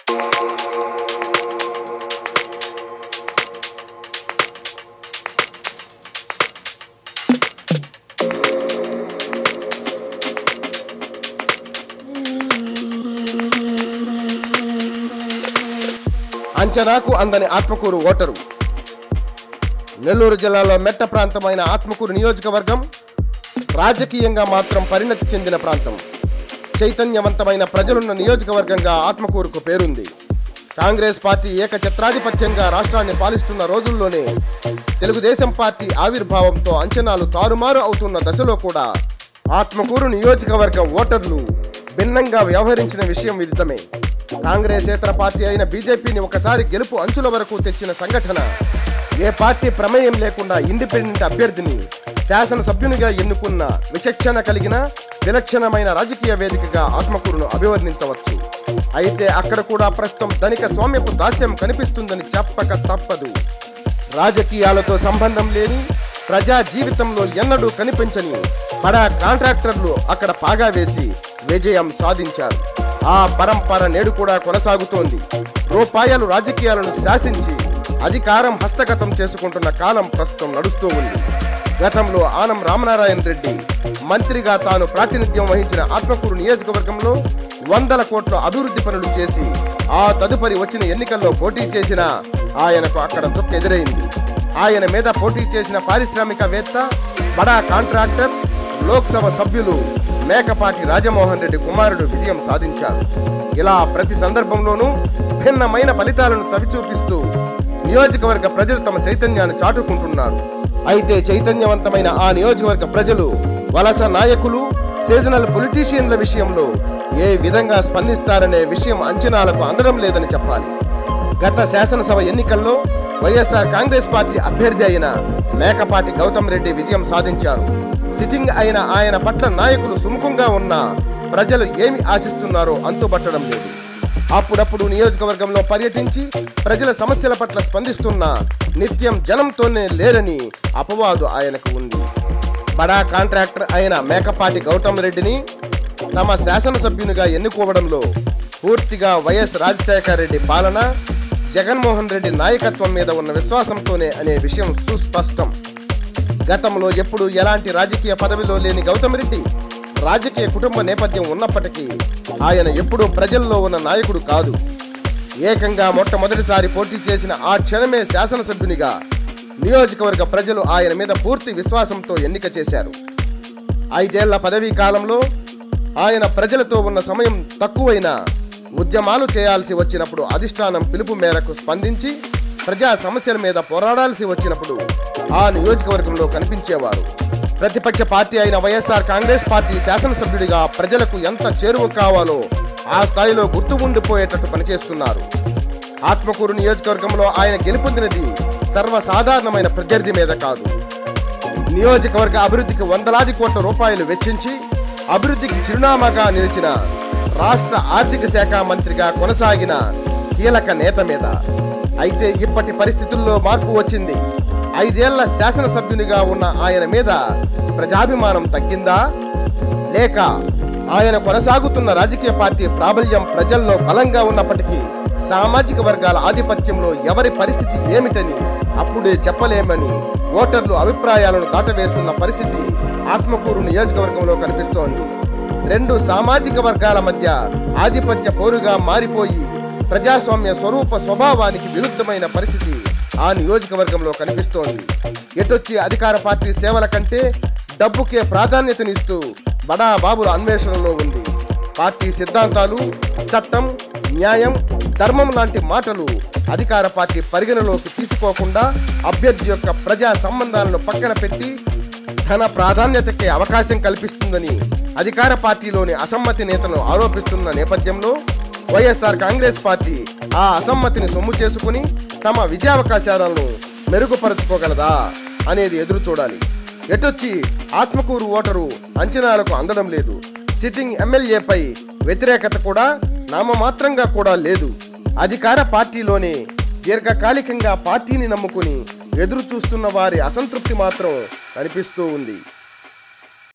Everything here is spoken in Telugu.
అంచనాకు అందని ఆత్మకూరు ఓటరు నెల్లూరు జిల్లాలో మెట్ట ప్రాంతమైన ఆత్మకూరు నియోజకవర్గం రాజకీయంగా మాత్రం పరిణతి చెందిన ప్రాంతం చైతన్యవంతమైన ప్రజలున్న నియోజకవర్గంగా ఆత్మకూరుకు పేరుంది కాంగ్రెస్ పార్టీ ఏకఛత్రాధిపత్యంగా రాష్ట్రాన్ని పాలిస్తున్న రోజుల్లోనే తెలుగుదేశం పార్టీ ఆవిర్భావంతో అంచనాలు తారుమారు అవుతున్న దశలో కూడా ఆత్మకూరు నియోజకవర్గ ఓటర్లు భిన్నంగా వ్యవహరించిన విషయం విదితమే కాంగ్రెసేతర పార్టీ అయిన బీజేపీని ఒకసారి గెలుపు అంచుల వరకు తెచ్చిన సంఘటన ఏ పార్టీ ప్రమేయం లేకుండా ఇండిపెండెంట్ అభ్యర్థిని శాసనసభ్యునిగా ఎన్నుకున్న విచక్షణ కలిగిన విలక్షణమైన రాజకీయ వేదికగా ఆత్మకూరును అభివర్ణించవచ్చు అయితే అక్కడ కూడా ప్రస్తుతం ధనిక స్వామ్యపు దాస్యం కనిపిస్తుందని చెప్పక తప్పదు రాజకీయాలతో సంబంధం లేని ప్రజా జీవితంలో ఎన్నడూ కనిపించని బడా కాంట్రాక్టర్లు అక్కడ పాగా వేసి విజయం సాధించారు ఆ పరంపర నేడు కూడా కొనసాగుతోంది రూపాయలు రాజకీయాలను శాసించి అధికారం హస్తగతం చేసుకుంటున్న కాలం ప్రస్తుతం నడుస్తూ ఉంది గతంలో ఆనం రామనారాయణ రెడ్డి మంత్రిగా తాను ప్రాతినిధ్యం వహించిన ఆత్మకూరు నియోజకవర్గంలో వందల కోట్ల అభివృద్ధి పనులు చేసి ఆ తదుపరి వచ్చిన ఎన్నికల్లో పోటీ చేసిన ఆయనకు అక్కడ చుక్క ఎదురైంది ఆయన మీద పోటీ చేసిన పారిశ్రామికవేత్త బడా కాంట్రాక్టర్ లోక్సభ సభ్యులు మేకపాటి రాజమోహన్ రెడ్డి కుమారుడు విజయం సాధించారు ఇలా ప్రతి సందర్భంలోనూ భిన్నమైన ఫలితాలను చవిచూపిస్తూ నియోజకవర్గ ప్రజలు తమ చైతన్యాన్ని చాటుకుంటున్నారు అయితే చైతన్యవంతమైన ఆ నియోజకవర్గ ప్రజలు వలస నాయకులు సీజనల్ పొలిటీషియన్ల విషయంలో ఏ విధంగా స్పందిస్తారనే విషయం అంచనాలకు అందడం లేదని చెప్పాలి గత శాసనసభ ఎన్నికల్లో వైఎస్ఆర్ కాంగ్రెస్ పార్టీ అభ్యర్థి అయిన మేకపాటి గౌతమ్ రెడ్డి విజయం సాధించారు సిట్టింగ్ అయిన ఆయన పట్ల నాయకులు సుముఖంగా ఉన్న ప్రజలు ఏమి ఆశిస్తున్నారో అంతుబట్టడం లేదు అప్పుడప్పుడు నియోజకవర్గంలో పర్యటించి ప్రజల సమస్యల పట్ల స్పందిస్తున్న నిత్యం జనంతోనే లేరని అపవాదు ఆయనకు ఉంది బడా కాంట్రాక్టర్ అయిన మేకపాటి గౌతమ్ రెడ్డిని తమ శాసనసభ్యునిగా ఎన్నుకోవడంలో పూర్తిగా వైఎస్ రాజశేఖర రెడ్డి పాలన జగన్మోహన్ రెడ్డి నాయకత్వం మీద ఉన్న విశ్వాసంతోనే అనే విషయం సుస్పష్టం గతంలో ఎప్పుడు ఎలాంటి రాజకీయ పదవిలో లేని గౌతమ్ రెడ్డి రాజకీయ కుటుంబ నేపథ్యం ఉన్నప్పటికీ ఆయన ఎప్పుడూ ప్రజల్లో ఉన్న నాయకుడు కాదు ఏకంగా మొట్టమొదటిసారి పోటీ చేసిన ఆ క్షణమే శాసనసభ్యునిగా నియోజకవర్గ ప్రజలు ఆయన మీద పూర్తి విశ్వాసంతో ఎన్నిక చేశారు ఐదేళ్ల పదవీ కాలంలో ఆయన ప్రజలతో ఉన్న సమయం తక్కువైనా ఉద్యమాలు చేయాల్సి వచ్చినప్పుడు అధిష్టానం పిలుపు మేరకు స్పందించి ప్రజా సమస్యల మీద పోరాడాల్సి వచ్చినప్పుడు ఆ నియోజకవర్గంలో కనిపించేవారు ప్రతిపక్ష పార్టీ అయిన వైఎస్ఆర్ కాంగ్రెస్ పార్టీ శాసనసభ్యుడిగా ప్రజలకు ఎంత చేరువ కావాలో ఆ స్థాయిలో గుర్తు ఉండిపోయేటట్టు పనిచేస్తున్నారు ఆత్మకూరు నియోజకవర్గంలో ఆయన గెలుపొందినది సర్వసాధారణమైన ప్రత్యర్థి మీద కాదు నియోజకవర్గ అభివృద్ధికి వందలాది కోట్ల రూపాయలు వెచ్చించి అభివృద్ధికి చిరునామాగా నిలిచిన రాష్ట్ర ఆర్థిక శాఖ మంత్రిగా కొనసాగిన కీలక నేత మీద అయితే ఇప్పటి పరిస్థితుల్లో మార్పు వచ్చింది ఐదేళ్ల శాసనసభ్యునిగా ఉన్న ఆయన మీద ప్రజాభిమానం తగ్గిందా లేక ఆయన కొనసాగుతున్న రాజకీయ పార్టీ ప్రాబల్యం ప్రజల్లో బలంగా ఉన్నప్పటికీ సామాజిక వర్గాల ఆధిపత్యంలో ఎవరి పరిస్థితి ఏమిటని అప్పుడే చెప్పలేమని ఓటర్లు అభిప్రాయాలను దాటవేస్తున్న పరిస్థితి ఆత్మకూరు నియోజకవర్గంలో కనిపిస్తోంది రెండు సామాజిక వర్గాల మధ్య ఆధిపత్య పోరుగా మారిపోయి ప్రజాస్వామ్య స్వరూప స్వభావానికి విరుద్ధమైన పరిస్థితి ఆ నియోజకవర్గంలో కనిపిస్తోంది ఎటొచ్చి అధికార పార్టీ సేవల కంటే డబ్బుకే ప్రాధాన్యతనిస్తూ బడా బాబుల అన్వేషణలో ఉంది పార్టీ సిద్ధాంతాలు చట్టం న్యాయం ధర్మం లాంటి మాటలు అధికార పార్టీ పరిగణలోకి తీసుకోకుండా అభ్యర్థి యొక్క ప్రజా సంబంధాలను పక్కన పెట్టి ధన ప్రాధాన్యతకే అవకాశం కల్పిస్తుందని అధికార పార్టీలోని అసమ్మతి నేతలు ఆరోపిస్తున్న నేపథ్యంలో వైఎస్ఆర్ కాంగ్రెస్ పార్టీ ఆ అసమ్మతిని సొమ్ము చేసుకుని తమ విజయావకాశాలను మెరుగుపరుచుకోగలదా అనేది ఎదురు చూడాలి ఎటొచ్చి ఆత్మకూరు ఓటరు అంచనాలకు అందడం లేదు సిట్టింగ్ ఎమ్మెల్యేపై వ్యతిరేకత కూడా నామమాత్రంగా కూడా లేదు అధికార పార్టీలోనే దీర్ఘకాలికంగా పార్టీని నమ్ముకుని ఎదురు చూస్తున్న వారి అసంతృప్తి మాత్రం కనిపిస్తూ ఉంది